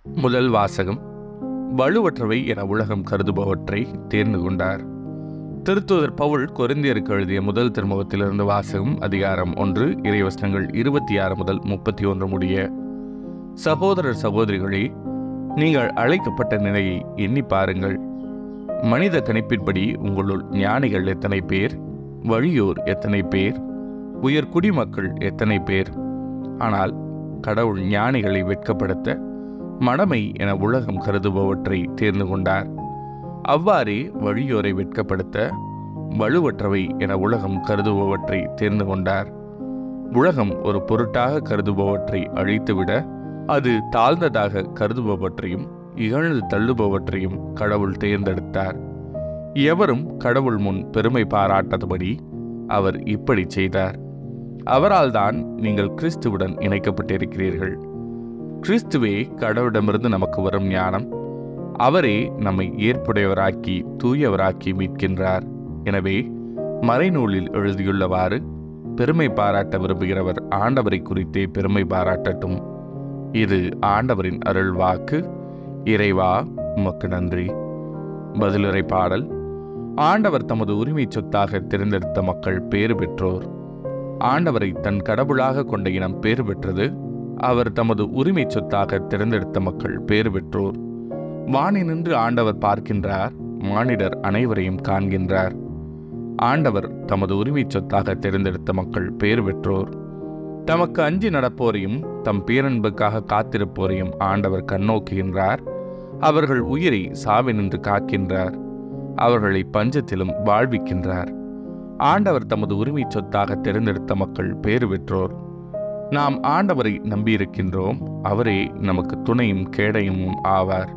முதல் வாசகம் வலுவற்றவை என உலகம் கருதுபவற்றை தேர்ந்து கொண்டார் திருத்தூதர் பவுல் கொரிந்தியருக்கு எழுதிய முதல் திருமுகத்திலிருந்து வாசகம் அதிகாரம் ஒன்று இறைவசனங்கள் இருபத்தி ஆறு முதல் முப்பத்தி ஒன்று முடிய சகோதரர் சகோதரிகளே நீங்கள் அழைக்கப்பட்ட நிலையை எண்ணி பாருங்கள் மனித கணிப்பின்படி உங்களுள் ஞானிகள் எத்தனை பேர் வழியோர் எத்தனை பேர் உயர் குடிமக்கள் எத்தனை பேர் ஆனால் கடவுள் ஞானிகளை வெட்கப்படுத்த மடமை என உலகம் கருதுபவற்றை தேர்ந்து கொண்டார் அவ்வாறே வழியோரை வெட்கப்படுத்த வலுவற்றவை என உலகம் கருதுபவற்றை தேர்ந்து கொண்டார் உலகம் ஒரு பொருட்டாக கருதுபவற்றை அழித்துவிட அது தாழ்ந்ததாக கருதுபவற்றையும் இகழ்ந்து தள்ளுபவற்றையும் கடவுள் தேர்ந்தெடுத்தார் எவரும் கடவுள் முன் பெருமை பாராட்டாதபடி அவர் இப்படி செய்தார் அவரால் தான் நீங்கள் கிறிஸ்துவுடன் இணைக்கப்பட்டிருக்கிறீர்கள் கிறிஸ்துவே கடவுளிடமிருந்து நமக்கு வரும் ஞானம் அவரே நம்மை ஏற்புடையவராக்கி தூயவராக்கி மீட்கின்றார் எனவே மறைநூலில் எழுதியுள்ளவாறு பெருமை பாராட்ட விரும்புகிறவர் ஆண்டவரை குறித்தே பெருமை பாராட்டட்டும் இது ஆண்டவரின் அருள் வாக்கு இறைவா உமக்கு நன்றி பதிலுரை பாடல் ஆண்டவர் தமது உரிமை சொத்தாக தேர்ந்தெடுத்த மக்கள் பேறு பெற்றோர் ஆண்டவரை தன் கடவுளாக கொண்ட இனம் பேறு பெற்றது அவர் தமது உரிமை சொத்தாக தேர்ந்தெடுத்த மக்கள் பேறு பெற்றோர் வானினின்று ஆண்டவர் பார்க்கின்றார் மானிடர் அனைவரையும் காண்கின்றார் ஆண்டவர் தமது உரிமை சொத்தாக தேர்ந்தெடுத்த மக்கள் பேறு பெற்றோர் தமக்கு அஞ்சி நடப்போரையும் தம் பேரன்புக்காக காத்திருப்போரையும் ஆண்டவர் கண்ணோக்குகின்றார் அவர்கள் உயிரை சாவினின்று காக்கின்றார் அவர்களை பஞ்சத்திலும் வாழ்விக்கின்றார் ஆண்டவர் தமது உரிமை சொத்தாக தேர்ந்தெடுத்த மக்கள் பேறு பெற்றோர் நாம் ஆண்டவரை நம்பியிருக்கின்றோம் அவரே நமக்கு துணையும் கேடயமும் ஆவார்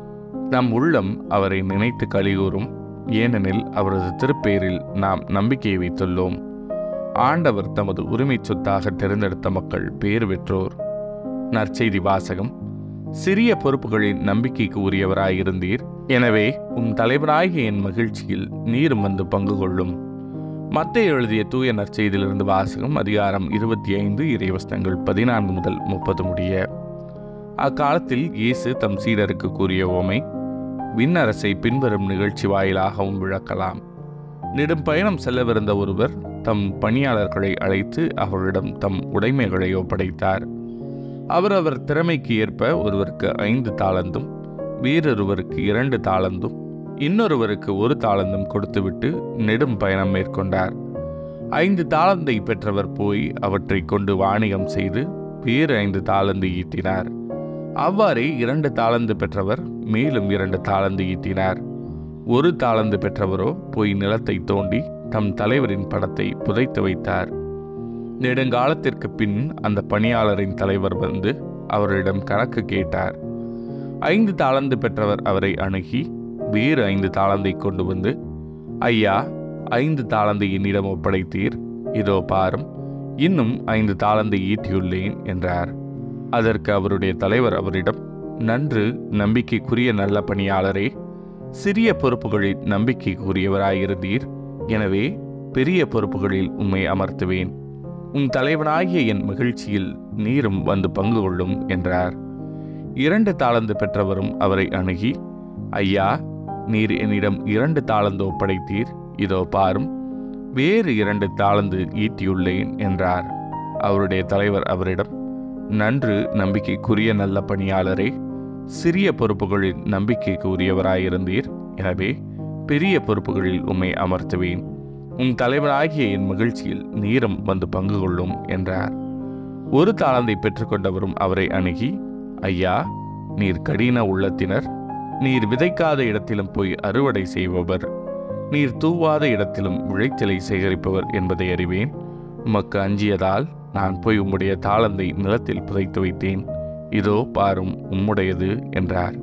நம் உள்ளம் அவரை நினைத்து கலிகூறும் ஏனெனில் அவரது திருப்பேரில் நாம் நம்பிக்கையை வைத்துள்ளோம் ஆண்டவர் தமது உரிமை சொத்தாக தேர்ந்தெடுத்த மக்கள் பேறு பெற்றோர் நற்செய்தி வாசகம் சிறிய பொறுப்புகளின் நம்பிக்கைக்கு உரியவராயிருந்தீர் எனவே உம் தலைவராகிய என் மகிழ்ச்சியில் நீரும் வந்து பங்கு கொள்ளும் மத்திய எழுதிய தூய நற்செய்தியிலிருந்து வாசகம் அதிகாரம் இருபத்தி ஐந்து இறைவசனங்கள் பதினான்கு முதல் முப்பது முடிய அக்காலத்தில் இயேசு தம் சீடருக்கு கூறிய ஓமை விண்ணரசை பின்வரும் நிகழ்ச்சி வாயிலாகவும் விளக்கலாம் நெடும் பயணம் செல்லவிருந்த ஒருவர் தம் பணியாளர்களை அழைத்து அவர்களிடம் தம் உடைமைகளை ஒப்படைத்தார் அவர் அவர் திறமைக்கு ஏற்ப ஒருவருக்கு ஐந்து தாளந்தும் வேறொருவருக்கு இரண்டு தாளந்தும் இன்னொருவருக்கு ஒரு தாளந்தும் கொடுத்துவிட்டு நெடும் பயணம் மேற்கொண்டார் ஐந்து தாளந்தை பெற்றவர் போய் அவற்றை கொண்டு வாணிகம் செய்து வேறு ஐந்து தாளந்து ஈட்டினார் அவ்வாறே இரண்டு தாளந்து பெற்றவர் மேலும் இரண்டு தாளந்து ஈட்டினார் ஒரு தாளந்து பெற்றவரோ போய் நிலத்தை தோண்டி தம் தலைவரின் படத்தை புதைத்து வைத்தார் நெடுங்காலத்திற்கு பின் அந்த பணியாளரின் தலைவர் வந்து அவரிடம் கணக்கு கேட்டார் ஐந்து தாளந்து பெற்றவர் அவரை அணுகி வேறு ஐந்து தாளந்தை கொண்டு வந்து ஐயா ஐந்து தாளந்தை என்னிடம் ஒப்படைத்தீர் இதோ பாரும் இன்னும் ஐந்து தாளந்தை ஈட்டியுள்ளேன் என்றார் அதற்கு அவருடைய தலைவர் அவரிடம் நன்று நம்பிக்கைக்குரிய நல்ல பணியாளரே சிறிய பொறுப்புகளில் நம்பிக்கைக்குரியவராயிருந்தீர் எனவே பெரிய பொறுப்புகளில் உம்மை அமர்த்துவேன் உன் தலைவனாகிய என் மகிழ்ச்சியில் நீரும் வந்து பங்கு கொள்ளும் என்றார் இரண்டு தாளந்து பெற்றவரும் அவரை அணுகி ஐயா நீர் என்னிடம் இரண்டு தாளந்து ஒப்படைத்தீர் இதோ பாரும் வேறு இரண்டு தாளந்து ஈட்டியுள்ளேன் என்றார் அவருடைய தலைவர் அவரிடம் நன்று நம்பிக்கைக்குரிய நல்ல பணியாளரே சிறிய பொறுப்புகளில் நம்பிக்கைக்கு உரியவராயிருந்தீர் எனவே பெரிய பொறுப்புகளில் உம்மை அமர்த்துவேன் உன் தலைவனாகிய என் மகிழ்ச்சியில் நீரம் வந்து பங்கு கொள்ளும் என்றார் ஒரு தாளந்தை பெற்றுக்கொண்டவரும் அவரை அணுகி ஐயா நீர் கடின உள்ளத்தினர் நீர் விதைக்காத இடத்திலும் போய் அறுவடை செய்பவர் நீர் தூவாத இடத்திலும் விளைச்சலை சேகரிப்பவர் என்பதை அறிவேன் உமக்கு அஞ்சியதால் நான் போய் உம்முடைய தாளந்தை நிலத்தில் புதைத்து வைத்தேன் இதோ பாரும் உம்முடையது என்றார்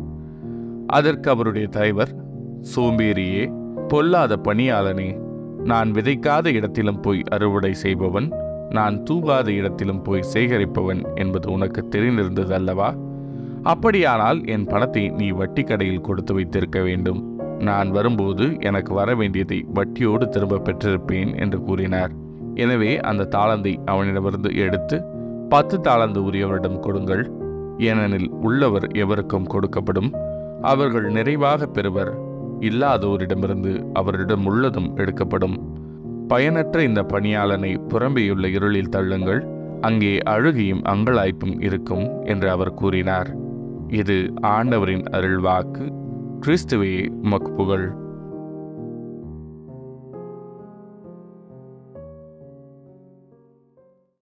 அதற்கு அவருடைய தலைவர் சோம்பேறியே பொல்லாத பணியாளனே நான் விதைக்காத இடத்திலும் போய் அறுவடை செய்பவன் நான் தூவாத இடத்திலும் போய் சேகரிப்பவன் என்பது உனக்கு தெரிந்திருந்தது அல்லவா அப்படியானால் என் பணத்தை நீ வட்டி கடையில் கொடுத்து வைத்திருக்க வேண்டும் நான் வரும்போது எனக்கு வர வேண்டியதை வட்டியோடு திரும்ப பெற்றிருப்பேன் என்று கூறினார் எனவே அந்த தாளந்தை அவனிடமிருந்து எடுத்து பத்து தாளந்து உரியவரிடம் கொடுங்கள் ஏனெனில் உள்ளவர் எவருக்கும் கொடுக்கப்படும் அவர்கள் நிறைவாக பெறுவர் இல்லாதோரிடமிருந்து அவரிடம் உள்ளதும் எடுக்கப்படும் பயனற்ற இந்த பணியாளனை புறம்பேயுள்ள இருளில் தள்ளுங்கள் அங்கே அழுகையும் அங்கலாய்ப்பும் இருக்கும் என்று அவர் கூறினார் இது ஆண்டவரின் அருள்வாக்கு கிறிஸ்துவே உமக்கு புகழ்